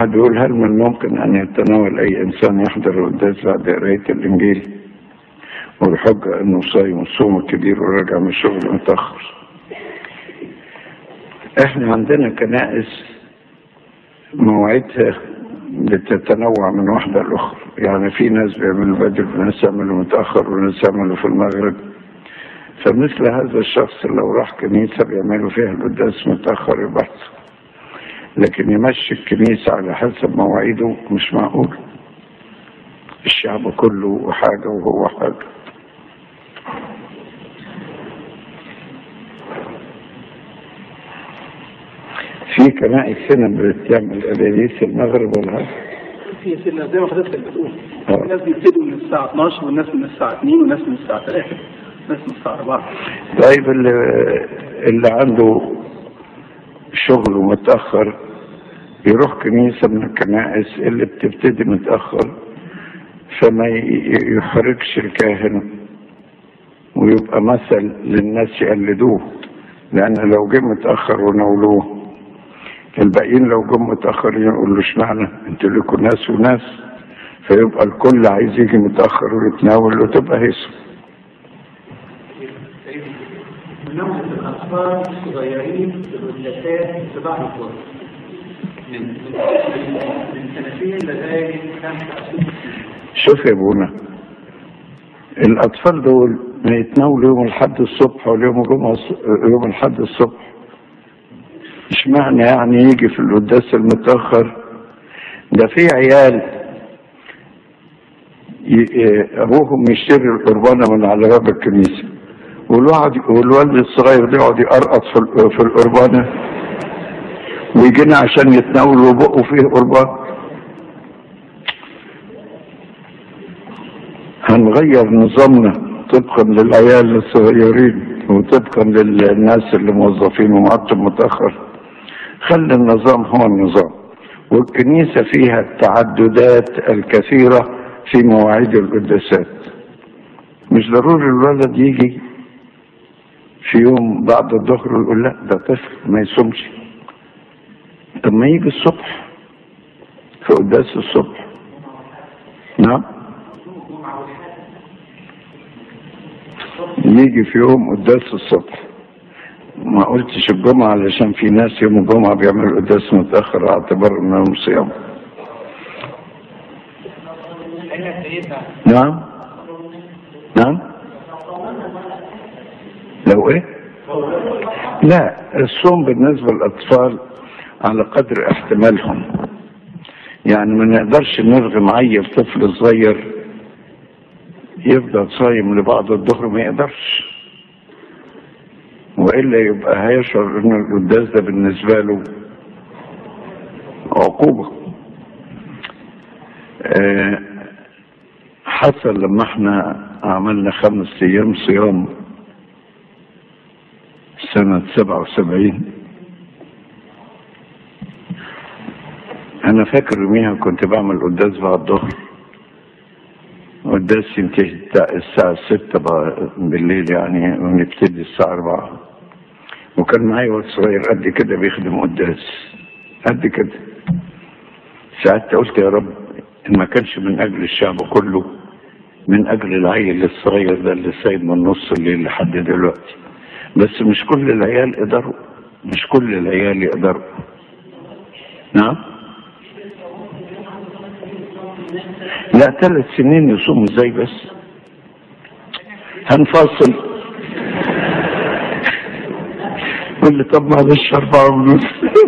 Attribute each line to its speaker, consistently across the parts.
Speaker 1: واحد يقول هل من الممكن أن يتناول أي إنسان يحضر القداس بعد قراية الإنجيل والحجة إنه صايم الصوم الكبير وراجع من الشغل متأخر إحنا عندنا كنائس مواعيدها بتتنوع من واحدة لأخرى يعني في ناس بيعملوا بدري وناس يعملوا متأخر وناس يعملوا في المغرب فمثل هذا الشخص لو راح كنيسة بيعملوا فيها القداس متأخر يبقى أحسن لكن يمشي الكنيسة على حسب مواعيده مش معقول الشعب كله حاجة وهو حاجة في كنائس هنا بتعمل قداسيس المغرب والعصر
Speaker 2: في سنة زي ما حضرتك بتقول
Speaker 1: آه.
Speaker 2: الناس بيبتدوا من الساعة 12 والناس من الساعة 2 والناس من الساعة 3 والناس من الساعة 4
Speaker 1: طيب اللي, اللي عنده شغله متأخر يروح كنيسة من الكنائس اللي بتبتدي متأخر فما ي- يحرجش الكاهن ويبقى مثل للناس يقلدوه لأن لو جه متأخر ونولوه الباقيين لو جم متأخرين يقولوا اشمعنى انتوا لكم ناس وناس فيبقى الكل عايز يجي متأخر ويتناول وتبقى هيصة
Speaker 3: منهم الأطفال الصغيرين الجلسات في بعض الطرق من من من سنتين لغاية خمسة أو ست سنين
Speaker 1: شوف يا ابونا الاطفال دول ما يتناولوا يوم الاحد الصبح ولا يوم الجمعه الص- يوم الاحد الصبح اشمعنى يعني يجي في القداس المتاخر ده في عيال ي- اه ابوهم يشتري القربانه من على باب الكنيسه والواحد والولد الصغير ده يقعد يقرقط في ال- في القربانه ويجينا عشان يتناول وبقه فيه قربان هنغير نظامنا طبقا للعيال الصغيرين وطبقا للناس اللي موظفين ومعطل متأخر خلي النظام هو النظام والكنيسة فيها التعددات الكثيرة في مواعيد القداسات مش ضروري الولد يجي في يوم بعد الظهر ويقول لا ده طفل ما يصومش طب ما يجي الصبح في قداس الصبح نعم يجي في يوم قداس الصبح ما قلتش الجمعة علشان في ناس يوم الجمعة بيعملوا قداس متأخر اعتبار انهم صيام نعم نعم لو ايه لا الصوم بالنسبة للأطفال على قدر احتمالهم يعني ما نقدرش نرغم عيل طفل صغير يفضل صايم لبعض الظهر ما يقدرش والا يبقى هيشعر ان القداس ده بالنسبه له عقوبه آه، حصل لما احنا عملنا خمس ايام صيام سنة سبعة وسبعين أنا فاكر يوميها كنت بعمل قداس بعد الظهر والدرس ينتهي التا- الساعة ستة بقى بالليل يعني ونبتدي الساعة أربعة وكان معايا ولد صغير قد كده بيخدم قداس قد كده ساعتها قلت يا رب إن ما كانش من أجل الشعب كله من أجل العيل الصغير ده اللي سايب من نص الليل لحد دلوقتي بس مش كل العيال قدروا مش كل العيال يقدروا نعم لا ثلاث سنين يصوموا ازاي بس هنفصل قول لي طب معلش أربعة ونص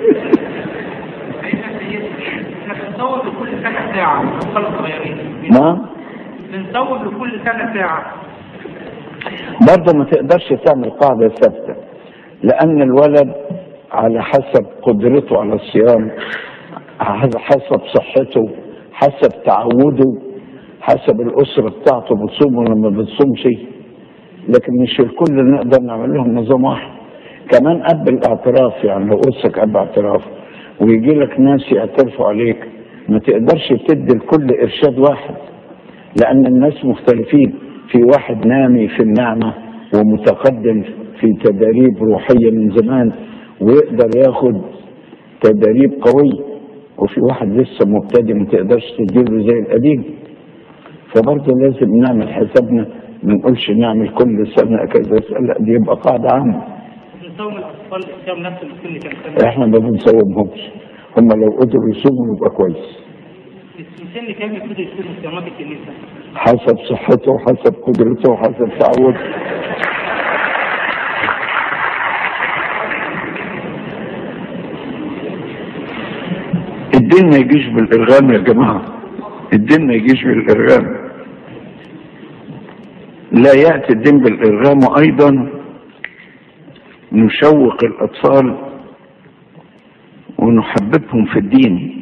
Speaker 3: احنا بنصوب لكل سنة ساعة الأطفال الصغيرين
Speaker 1: نعم
Speaker 3: بنصوب لكل سنة ساعة
Speaker 1: برضه ما تقدرش تعمل قاعدة ثابتة لأن الولد على حسب قدرته على الصيام على حسب صحته حسب تعوده حسب الأسرة بتاعته بتصوم ولا ما بتصومش لكن مش الكل نقدر نعمل لهم نظام واحد كمان قبل الاعتراف يعني لو قصك قبل اعتراف ويجي لك ناس يعترفوا عليك ما تقدرش تدي الكل إرشاد واحد لأن الناس مختلفين في واحد نامي في النعمة ومتقدم في تدريب روحية من زمان ويقدر ياخد تدريب قوي وفي واحد لسه مبتدئ ما تقدرش تديله زي القديم فبرضه لازم نعمل حسابنا ما نقولش نعمل كل سنه كذا سنه دي يبقى قاعده عامه
Speaker 4: بنصوم الاطفال الصيام نفس كل كام سنه
Speaker 1: احنا ما بنصومهمش هم لو قدروا يصوموا يبقى كويس
Speaker 4: من سن كام يبتدوا يصوموا صيامات الكنيسه؟
Speaker 1: حسب صحته وحسب قدرته وحسب تعوده الدين ما يجيش بالإرغام يا جماعة الدين ما يجيش بالإرغام لا يأتي الدين بالإرغام وأيضا نشوق الأطفال ونحببهم في الدين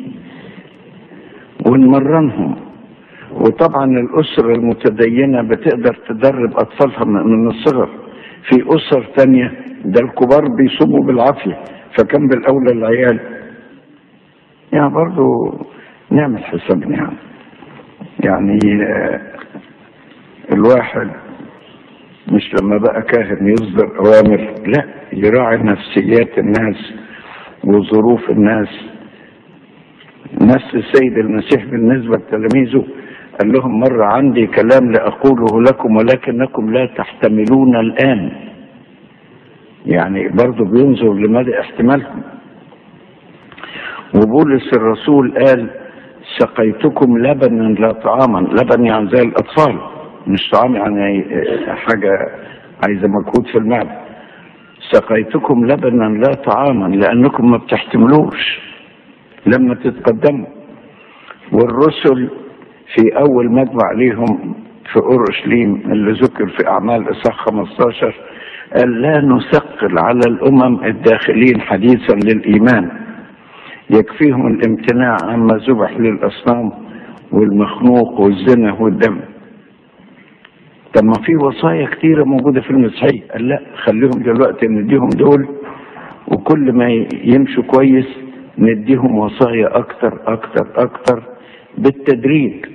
Speaker 1: ونمرنهم وطبعا الأسرة المتدينة بتقدر تدرب أطفالها من من الصغر في أسر تانية ده الكبار بيصوموا بالعافية فكان بالأولى العيال يعني برضو نعمل حسابنا يعني يعني آه، الواحد مش لما بقى كاهن يصدر أوامر لا يراعي نفسيات الناس وظروف الناس نفس السيد المسيح بالنسبة لتلاميذه قال لهم مرة عندي كلام لأقوله لكم ولكنكم لا تحتملون الآن يعني برضه بينظر لمدى احتمالهم وبولس الرسول قال سقيتكم لبنا لا طعاما لبن يعني زي الأطفال مش طعام يعني حاجة عايزة مجهود في المعدة سقيتكم لبنا لا طعاما لأنكم ما بتحتملوش لما تتقدموا والرسل في أول مجمع ليهم في أورشليم اللي ذكر في أعمال إصحاح 15 قال لا نثقل على الأمم الداخلين حديثا للإيمان يكفيهم الامتناع عما ذبح للأصنام والمخنوق والزنا والدم طب ما في وصايا كتيرة موجودة في المسيحية قال لا خليهم دلوقتي نديهم دول وكل ما يمشوا كويس نديهم وصايا أكتر أكتر أكتر بالتدريج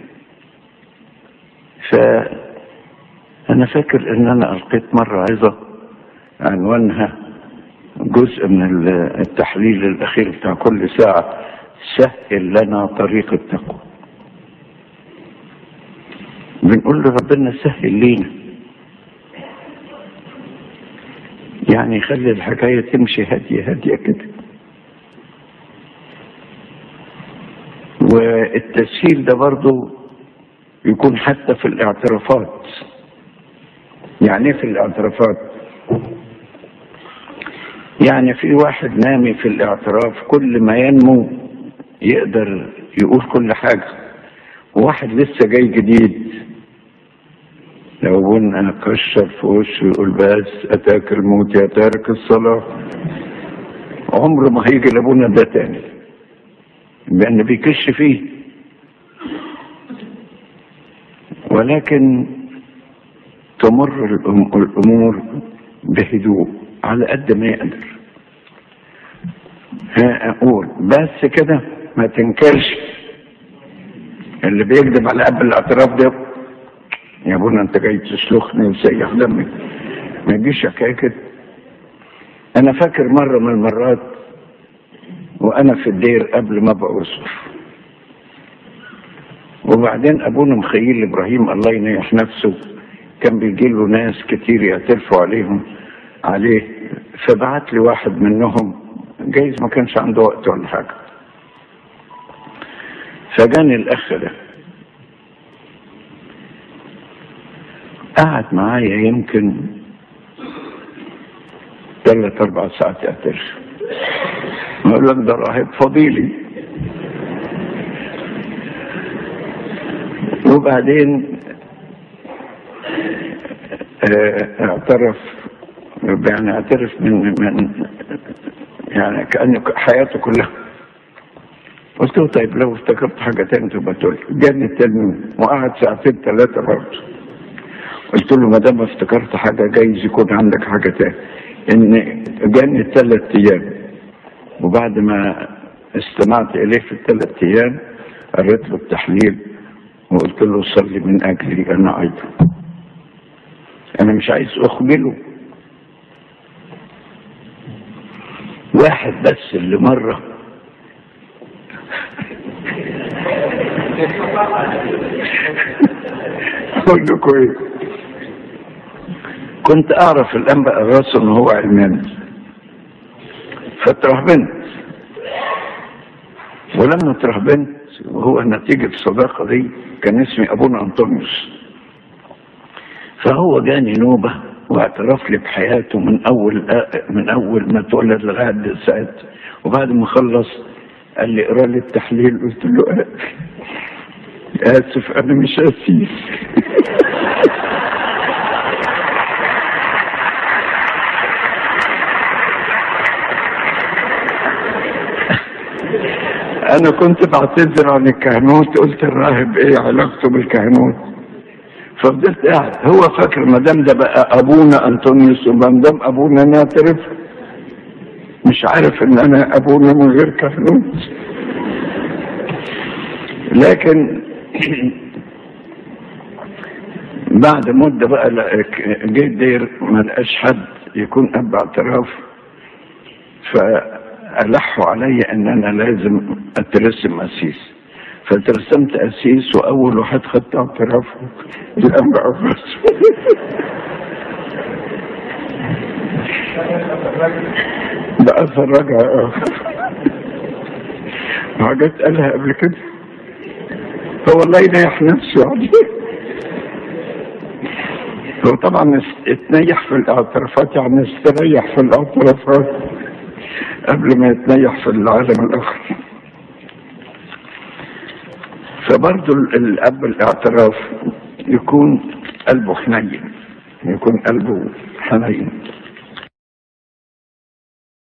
Speaker 1: فأنا فاكر إن أنا ألقيت مرة عظة عنوانها جزء من التحليل الأخير بتاع كل ساعة سهل لنا طريق التقوى بنقول لربنا سهل لينا يعني خلي الحكاية تمشي هادية هادية كده والتسهيل ده برضو يكون حتى في الاعترافات يعني ايه في الاعترافات يعني في واحد نامي في الاعتراف كل ما ينمو يقدر يقول كل حاجة وواحد لسه جاي جديد لو قلنا كشر في وشه يقول بس اتاك الموت يا تارك الصلاة عمره ما هيجي لابونا ده تاني لأن بيكش فيه ولكن تمر الأم- الأمور بهدوء على قد ما يقدر ها أقول بس كده ما تنكرش اللي بيكذب على قبل الاعتراف ده يا ابونا انت جاي تسلخني وسيح دمي ما يجيش حكايه كده انا فاكر مره من المرات وانا في الدير قبل ما ابقى اسقف وبعدين ابونا مخيل ابراهيم الله ينيح نفسه كان بيجي له ناس كتير يعترفوا عليهم عليه فبعت لي واحد منهم جايز ما كانش عنده وقت ولا حاجه فجاني الاخ ده قعد معايا يمكن ثلاث اربع ساعات يعترف يقول لك ده راهب فضيلي وبعدين آه، اعترف يعني اعترف من من يعني كأنه حياته كلها قلت له طيب لو افتكرت حاجة تانية تبقى تقول لي. جاني التلميذ وقعد ساعتين ثلاثة برضه قلت له ما دام افتكرت حاجة جايز يكون عندك حاجة تانية ان جاني ثلاث ايام وبعد ما استمعت اليه في الثلاث ايام قريت له التحليل وقلت له صلي من اجلي انا ايضا انا مش عايز اخجله واحد بس اللي مره اقول لكم ايه كنت اعرف الانبا اغاث ان هو علماني فترهبنت ولما ترهبنت وهو نتيجة الصداقة دي كان اسمي ابونا انطونيوس فهو جاني نوبة واعترف لي بحياته من اول من اول ما اتولد لغايه ساعه وبعد ما خلص قال لي اقرا لي التحليل قلت له اسف انا مش اسيس انا كنت بعتذر عن الكهنوت قلت الراهب ايه علاقته بالكهنوت ففضلت قاعد هو فاكر ما دام ده بقى ابونا انطونيوس وما دام ابونا نعترف مش عارف ان انا ابونا من غير كهنوت لكن بعد مده بقى جيت دير ما لقاش حد يكون اب اعتراف فألحوا علي ان انا لازم اترسم اسيس فترسمت اسيس واول واحد خدت اعترافه الانبا عباس ده اثر رجع حاجات قالها قبل كده هو والله ينيح نفسه يعني هو طبعا اتنيح في الاعترافات يعني استريح في الاعترافات قبل ما يتنيح في العالم الاخر فبرضه الاب الاعتراف يكون قلبه حنين يكون قلبه حنين